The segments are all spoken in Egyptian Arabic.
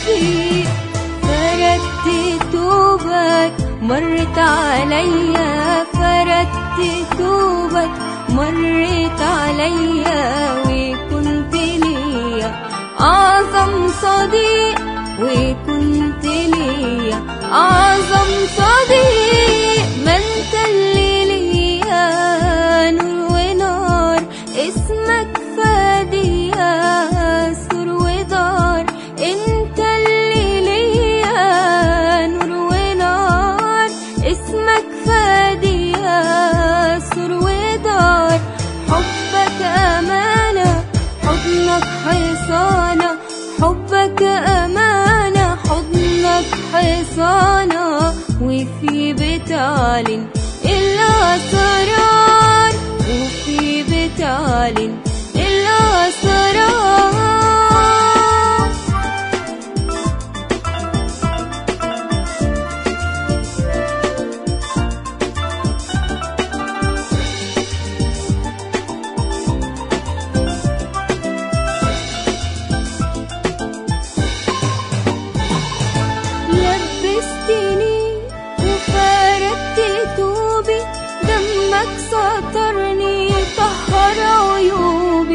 رفيق فردت توبك مرت عليا فردت توبك مرت عليا وكنت ليا أعظم صديق وكنت ليا أعظم صديق ما انت اللي ليا نور ونار اسمك فادية سور ودار انت اللي ليا نور ونار اسمك فادية سور ودار حبك أمانة حضنك حصانة حبك أمانة حضنك حصانة وفي بتعلن الأسرار وفي بتعلن الأسرار لبستني وفردت توبي دمك سطرني طهر عيوبي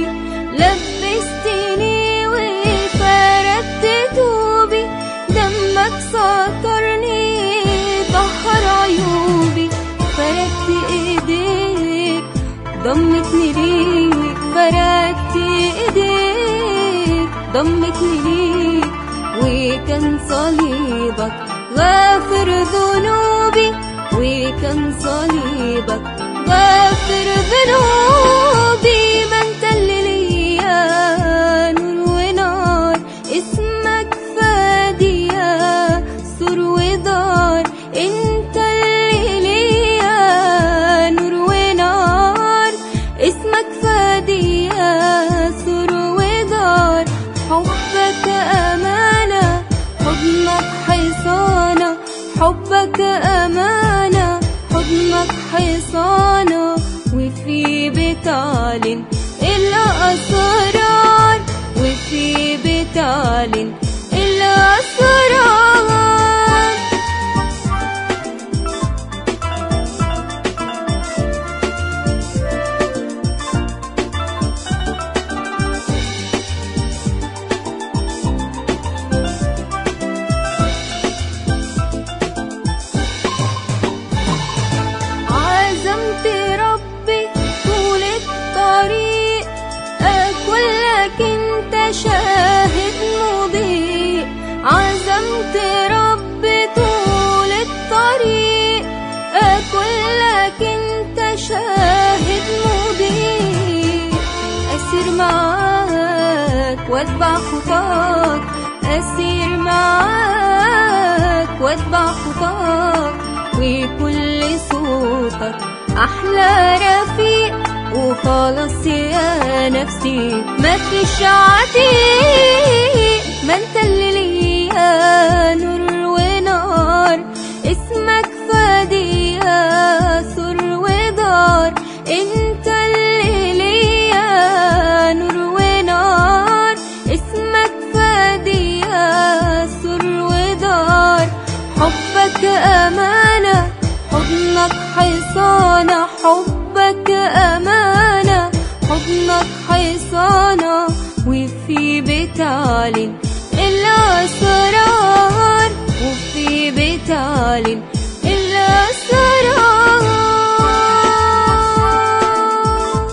لبستني وفردت توبي دمك سطرني طهر عيوبي فردت ايديك ضمتني ليك فردت ايديك ضمتني ليك وكان صليبك غافر ذنوبي وكان صليبك غافر ذنوبي ما انت اللي ليا نور ونار اسمك فادية سور ودار انت اللي ليا نور ونار اسمك فادية سور ودار حبك أمانة حضنك حصانة حبك أمانة حضنك حصانة وفي بتعلن الأسرار وفي بتعلن الأسرار عزمت ربي طول الطريق أكون لك انت شاهد مضيء عزمت ربي طول الطريق أكون لك انت شاهد مضيء أسير معاك واتبع خطاك أسير معاك واتبع خطاك وكل صوتك أحلى رفيق وخلاص يا نفسي ما فيش عتيق ما انت اللي ليا نور ونار اسمك فادية سور ودار انت اللي ليا نور ونار اسمك فادية سور ودار حبك أمانة حضنك حصانة حبك أمانة حضنك حصانة وفي بتعلن الأسرار وفي بتعلن الأسرار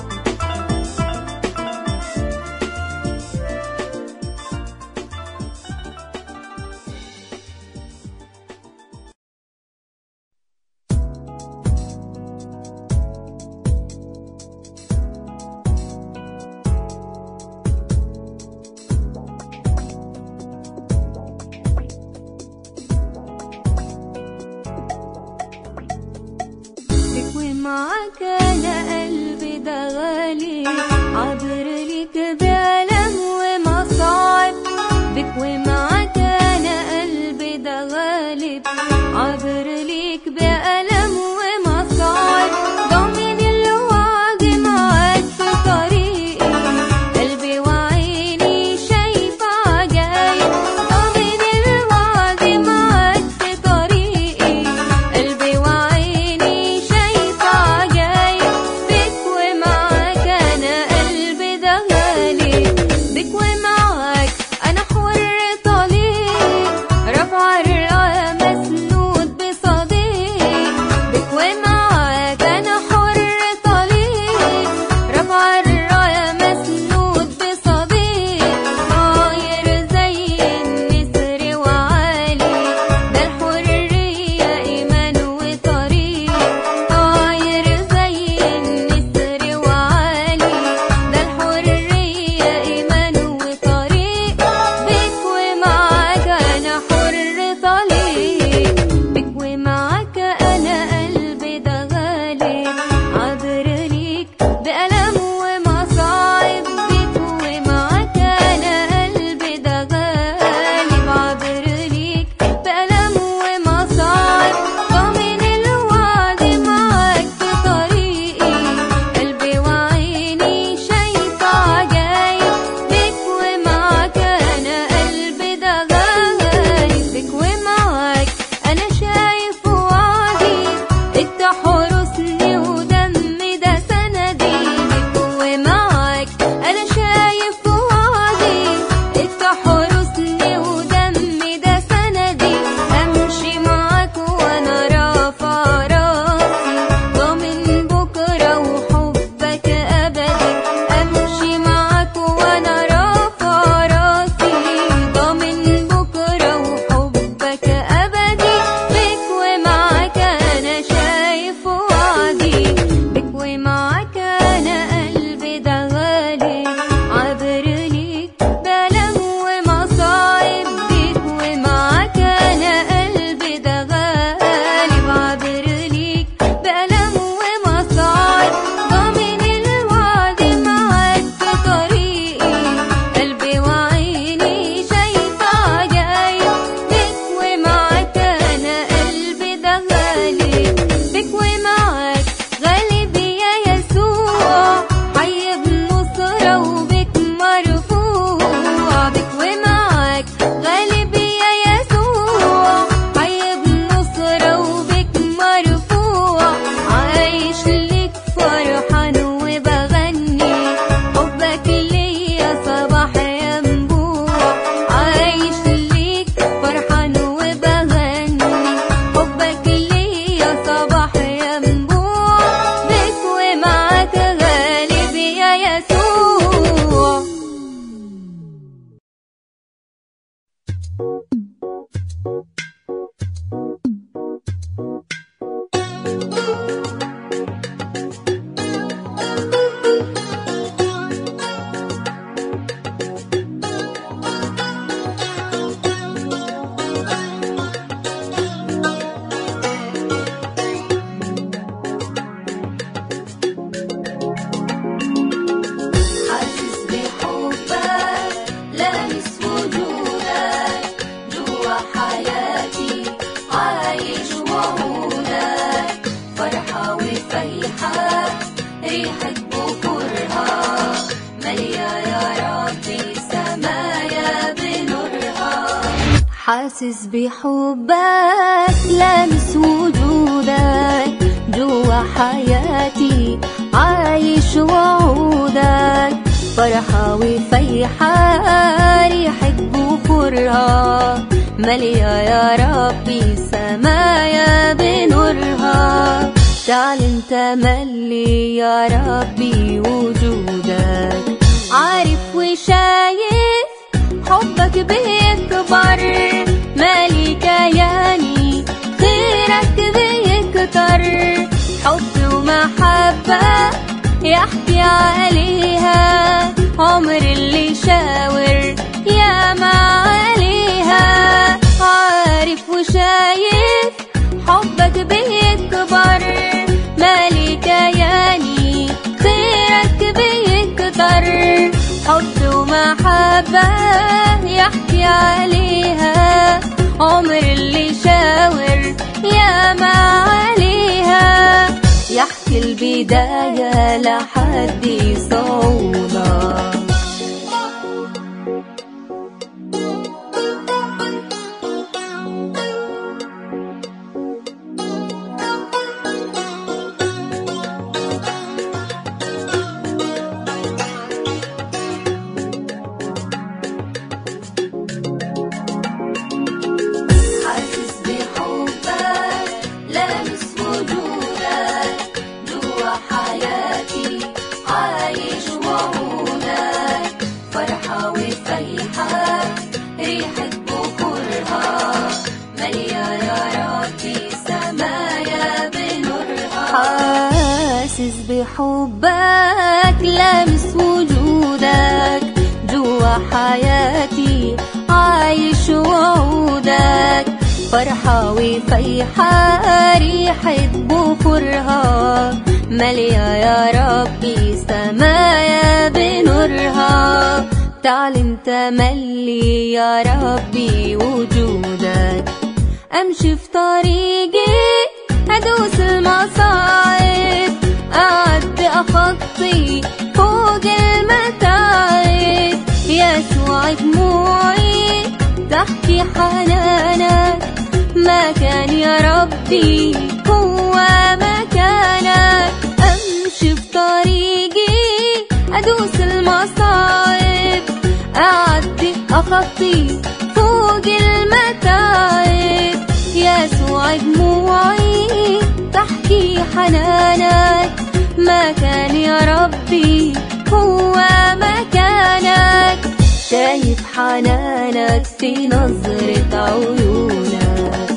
بك ومعك انا قلبي ده غالي عبر ليك بألم ومصاعب بك ومعك انا قلبي ده غالب عبر ليك بألم ومصاعب ضامن الوعد معاك في طريقي قلبي وعيني شايفة عجايب ضامن حاسس بحبك لامس وجودك جوا حياتي عايش وعودك فرحة وفيحة ريحة بخورها مالية يا ربي سمايا بنورها تعلن تملي يا ربي وجودك عارف وشايف حبك بيكبر مالي كياني خيرك بيكتر حب ومحبة يحكي عليها عمر اللي شاور يا ما عليها عارف وشايف حبك بيكبر مالي كياني خيرك بيكتر حب ومحبة يحكي عليها عمر اللي شاور يا ما عليها يحكي البداية لحد صعودها حاسس بحبك لامس وجودك جوا حياتي عايش وعودك فرحة وفيحة ريحة بخورها مالية يا ربي سمايا بنورها حاسس بحبك لامس وجودك جوا حياتي عايش وعودك فرحة وفيحة ريحة بخورها مالية يا ربي سمايا بنورها تعلن تملي يا ربي وجودك أمشي في طريقي أدوس المصاعب أعد أخطي فوق المتاعب يسوع دموعي تحكي حنانك ما كان يا ربي هو مكانك أمشي في طريقي أدوس المصاعب أعدي أخطي فوق المتاعب يسوع دموعي تحكي حنانك ما كان يا ربي هو مكانك شايف حنانك في نظرة عيونك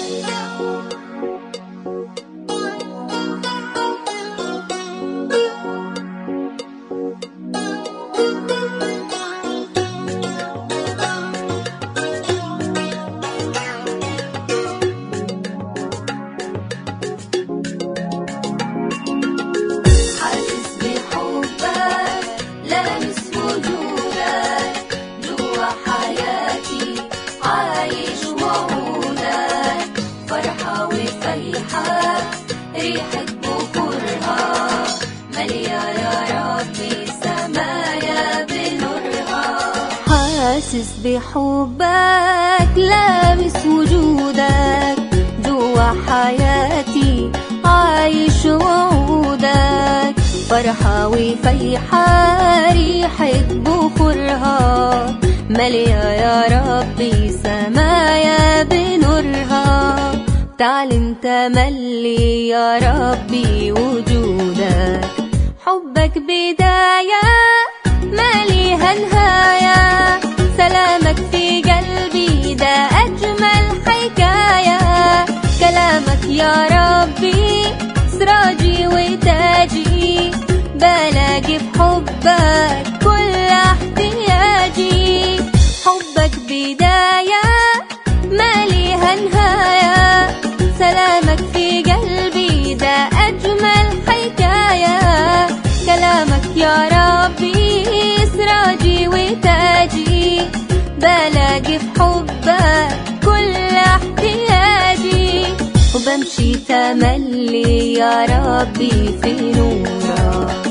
حاسس بحبك لامس وجودك جوا حياتي عايش وعودك فرحة وفيحة ريحة بخورها مالية يا ربي سمايا بنورها حاسس بحبك لامس وجودك جوا حياتي عايش وعودك فرحة وفيحة ريحة بخورها مالية يا ربي سمايا بنورها تعلن تملي يا ربي وجودك حبك بداية ما ليها نهاية سلامك في قلبي ده أجمل حكاية كلامك يا ربي سراجي وتاجي بلاقي بحبك كل احتياجي حبك بداية ما ليها نهاية سلامك في قلبي ده أجمل حكاية كلامك يا ربي سراجي وتاجي بلاقي في حبك كل احتياجي وبمشي تملي يا ربي في نورك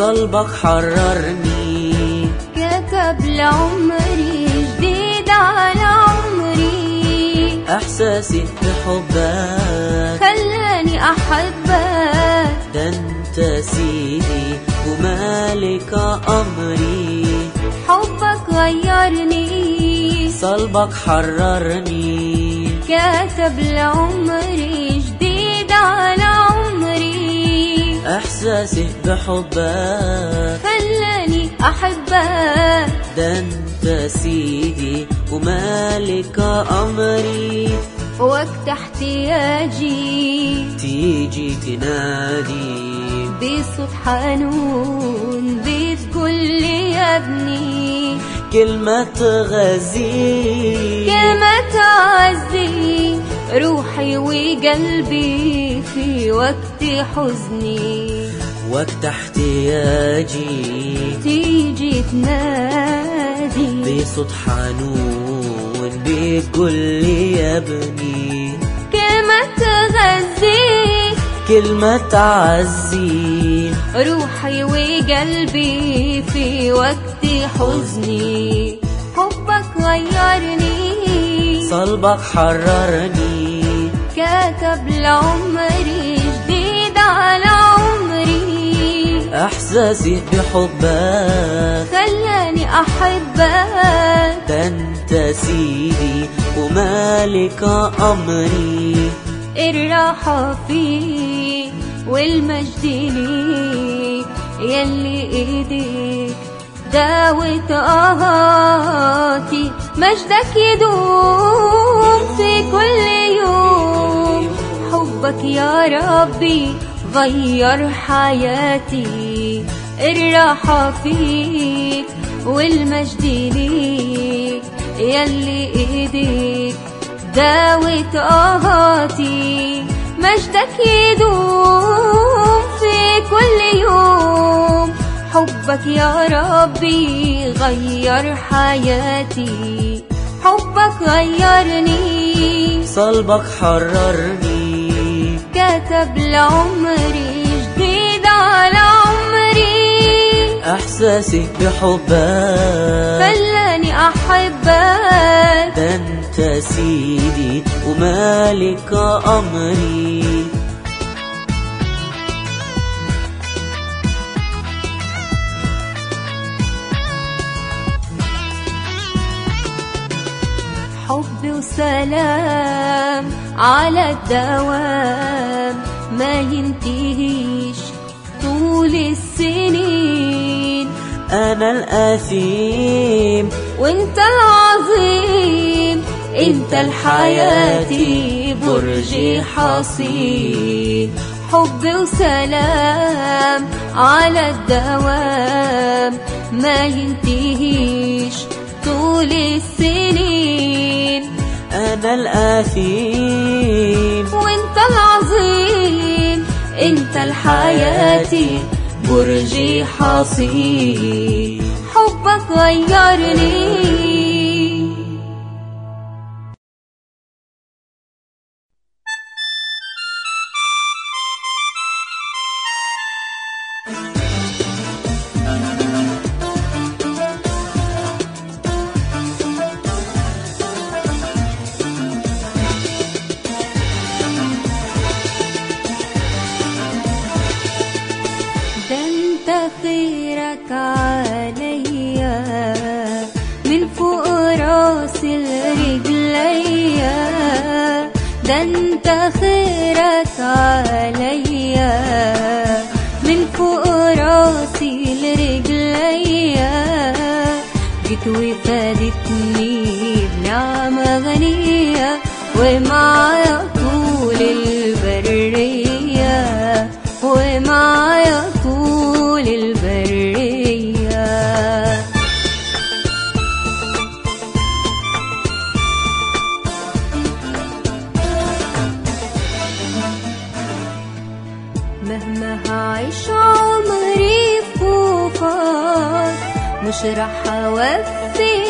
صلبك حررني كتب لعمري جديد على عمري احساسي بحبك خلاني احبك ده انت سيدي ومالك امري حبك غيرني صلبك حررني كتب لعمري جديد على عمري احساسي بحبك خلاني احبك ده انت سيدي ومالك امري وقت احتياجي تيجي تنادي بصوت حنون بتقول لي يا ابني كلمة تغذي كلمة تعزي روحي وقلبي في وقت حزني وقت احتياجي تيجي تنادي بصوت حنون بتقول لي يا ابني كلمة تغذي كلمة تعزي روحي وقلبي في وقت حزني حبك غيرني صلبك حررني كتب لعمري جديد على عمري احساسي بحبك خلاني احبك ده انت سيدي ومالك امري الراحة فيك والمجد ليك يلي ايديك داوت آهاتي مجدك يدوم في كل يوم حبك يا ربي غير حياتي الراحة فيك والمجد ليك يلي ايديك داوت آهاتي مجدك يدوم في كل يوم حبك يا ربي غير حياتي حبك غيرني صلبك حررني كتب لعمري جديد على عمري احساسي بحبك خلاني احبك ده انت سيدي ومالك امري حب وسلام على الدوام ما ينتهيش طول السنين انا الاثيم وانت العظيم انت لحياتي برج حصين حب وسلام على الدوام ما ينتهيش طول السنين انا الاثيم وانت العظيم انت لحياتي برج حصين حبك غيرني ده انت خيرك عليا من فوق راس الرجليا ده انت خيرك عليا من فوق راسي لرجليا جيت وفادتني بنعمة غنية ومعايا طول البرية ومعايا طول البرية مهما هعيش عمري في خوفك مش رح اوفي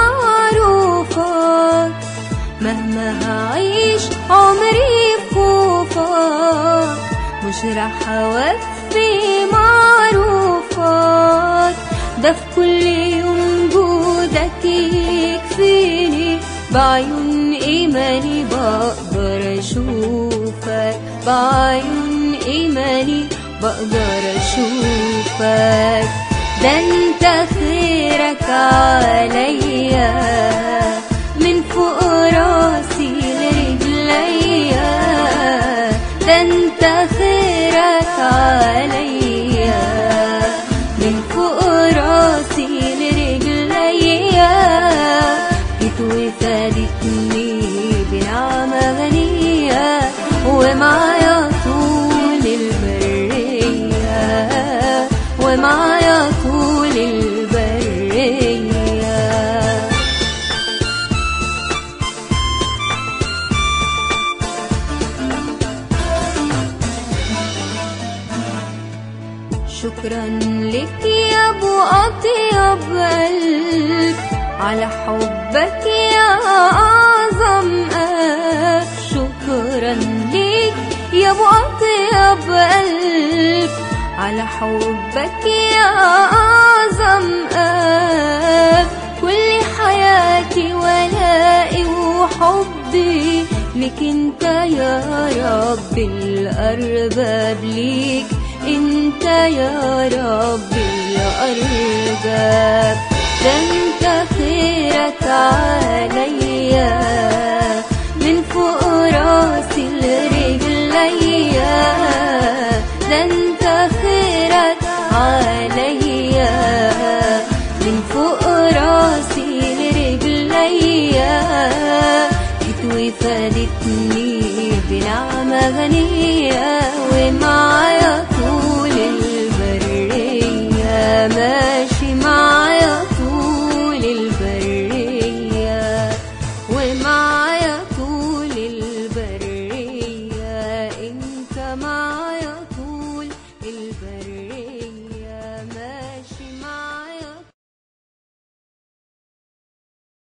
معروفك مهما هعيش عمري في خوفك مش رح اوفي معروفك طوفان ده في كل يوم جودك يكفيني بعيون إيماني بقدر أشوفك بعيون إيماني بقدر أشوفك ده انت خيرك عليا من فوق راسي لرجليا ده انت خيرك عليا من فوق راسي لرجليا جيت وفادتني بنعمة غنية ومعايا طول البرية ومعايا طول البرية شكرا لك يا ابو اطيب قلب على حبك يا اعظم اب شكرا لك يا ابو اطيب قلب على حبك يا اعظم اب كل حياتي ولائي وحبي لك انت يا رب الارباب ليك انت يا رب الارباب ده انت خيرك عليا من فوق راسي لرجليا ده انت خيرك عليا من فوق راسي لرجليا جيت وفادتني بنعمة غنية ومعايا طول البرية ماشي معايا طول البرية ومعايا طول البرية انت معايا